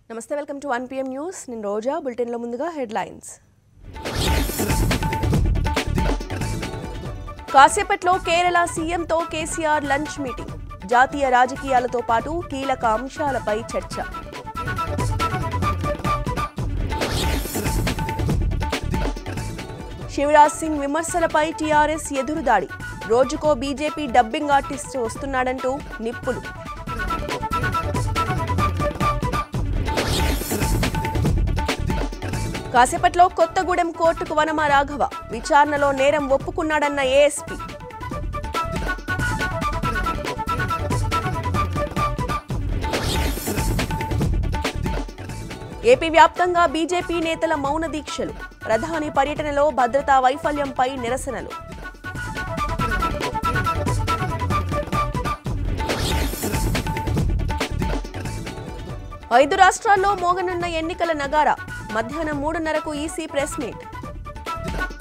నమస్తే welcome to one PM news నేను రోజా బులెటిన్లో ముందుగా హెడ్లైన్స్ కాసేపట్లో కేరళ సీఎంతో కేసీఆర్ లంచ్ మీటింగ్ జాతీయ రాజకీయాలతో పాటు కీలక అంశాలపై చర్చ శివరాజ్ సింగ్ విమర్శలపై టీఆర్ఎస్ ఎదురుదాడి రోజుకో బీజేపీ డబ్బింగ్ ఆర్టిస్ట్ వస్తున్నాడంటూ నిప్పులు కాసేపట్లో కొత్తగూడెం కోర్టుకు వనమ రాఘవ విచారణలో నేరం ఒప్పుకున్నాడన్న ఏఎస్పీ ఏపీ వ్యాప్తంగా బీజేపీ నేతల మౌన దీక్షలు ప్రధాని పర్యటనలో భద్రతా వైఫల్యంపై నిరసనలు ఐదు రాష్ట్రాల్లో మోగనున్న ఎన్నికల నగారా మధ్యాహ్నం మూడున్నరకు ఈసీ ప్రెస్ మీట్